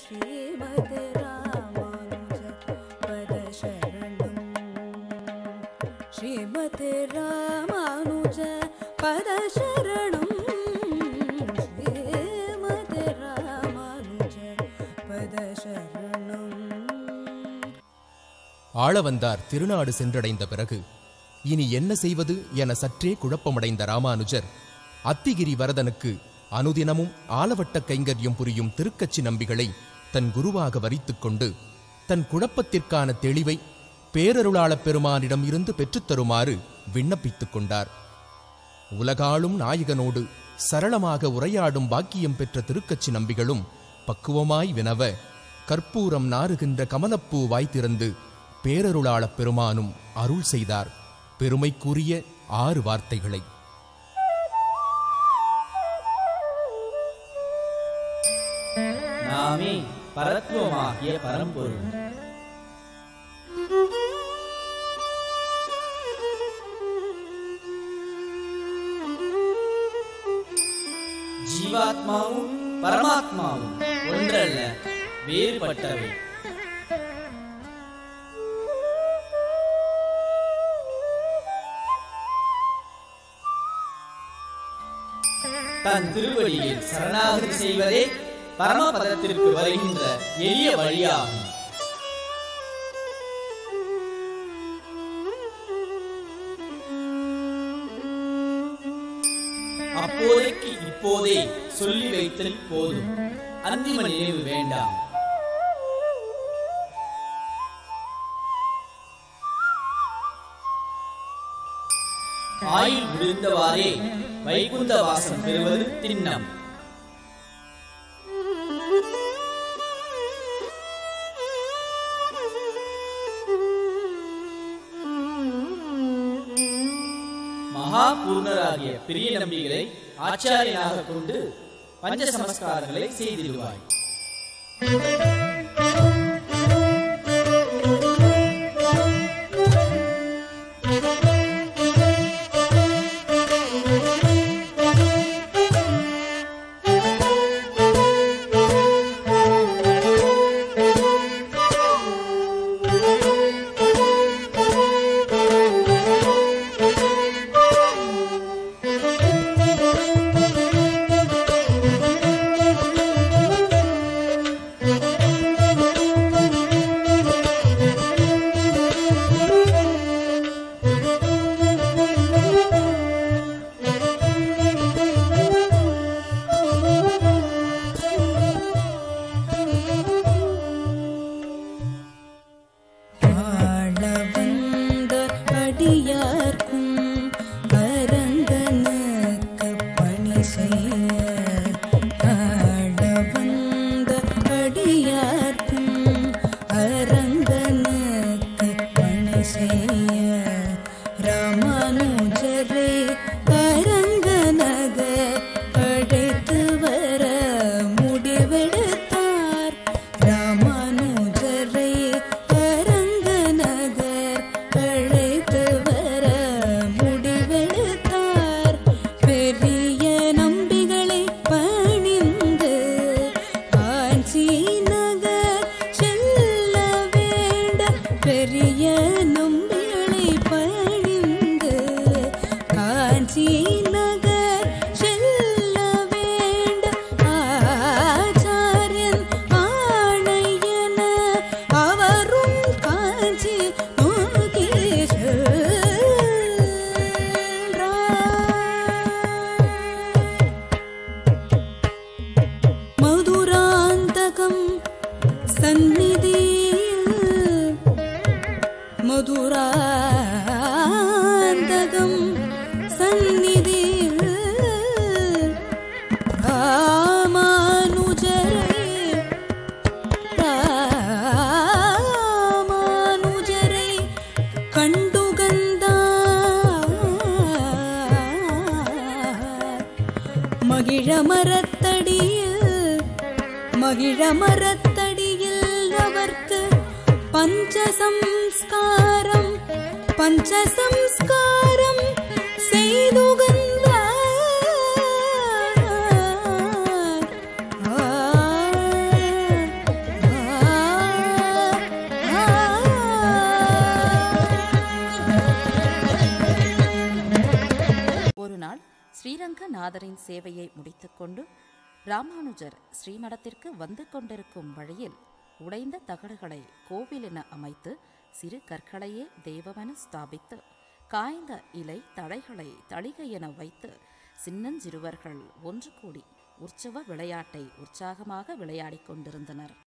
ஸ்ரீமதே ராமானுஜ பதசரணம் ஸ்ரீமதே ராமானுஜ பதசரணம் ஸ்ரீமதே ராமானுஜ பதசரணம் ஆளவந்தார் திருநாடு சென்றடைந்த பிறகு இனி என்ன செய்வது என சற்றே குழப்பமடைந்த ராமானுஜர் அத்திகிரி வரதனுக்கு அனுதினமும் ஆலவட்ட கைங்கரியம் புரியும் திருக்கச்சி நம்பிகளை தன் குருவாக வரித்துக் கொண்டு தன் குழப்பத்திற்கான தெளிவை பேரருளாளப் பெருமானிடம் இருந்து பெற்றுத்தருமாறு விண்ணப்பித்துக் கொண்டார் உலகாளும் நாயகனோடு சரளமாக உரையாடும் பாக்கியம் பெற்ற திருக்கச்சி நம்பிகளும் பக்குவமாய் வினவ கற்பூரம் நாறுகின்ற கமலப்பூ வாய் திறந்து பேரருளாளப் பெருமானும் அருள் செய்தார் பெருமைக்குரிய ஆறு வார்த்தைகளை நாமே பரத்துவமாகிய பரம்பொருள் ஜீவாத்மாவும் பரமாத்மாவும் ஒன்றல்ல வேறுபட்டவை தன் திருவடியில் சரணாகதி செய்வதே பரமபதத்திற்கு வருகின்ற எளிய வழியாகும் அப்போதைக்கு இப்போதே சொல்லி வைத்தல் போதும் அந்திம நினைவு வேண்டாம் ஆயுள் விழுந்தவாறே வைகுந்த வாசம் பெறுவது திண்ணம் மகா பூர்ணராகிய பெரிய நம்பிகளை ஆச்சாரியனாக கொண்டு பஞ்ச சமஸ்காரங்களை செய்திடுவாய் ஆளவந்த அடியார்க்கும் அரங்கனுக்கு பணி செய்ய ஆளவந்த அடியார்க்கும் அரங்கனுக்கு பணி செய்ய ராமானுஜரே அரங்கனக அழைத்து வர முடிவெடுத்தார் ராமானுஜரை அரங்கநகர் அழைத்து வர முடிவெடுத்தார் பெரிய நம்பிகளை பணிந்து காஞ்சி நகர் செல்ல வேண்ட பெரிய நம்பிகளை பணிந்து காஞ்சி நகர் செல்ல வேண்ட ஆச்சாரியன் ஆணையன அவரும் காஞ்சி நோக்கி சென்றார். மதுராந்தகம் சந்நிதியில் மதுராந்தகம் சந்நிதியில் ராமானுஜரை ராமானுஜரை கண்டுகந்தார் மகிழமரத்தடியில் மகிழமரத்தடியில் அவர்க்கு பஞ்சசம்ஸ்காரம் பஞ்சசம்ஸ்காரம் செய்துகந்தார் ஆ ஸ்ரீரங்கநாதரின் சேவையை முடித்துக்கொண்டு ராமானுஜர் ஸ்ரீமடத்திற்கு வந்து கொண்டிருக்கும் வழியில் உடைந்த தகடுகளை கோவிலென அமைத்து சிறு கற்களையே தெய்வமென ஸ்தாபித்து காய்ந்த இலை தழைகளை தளிகை என வைத்து சின்னஞ்சிறுவர்கள் ஒன்று கூடி உற்சவ விளையாட்டை உற்சாகமாக விளையாடிக் கொண்டிருந்தனர்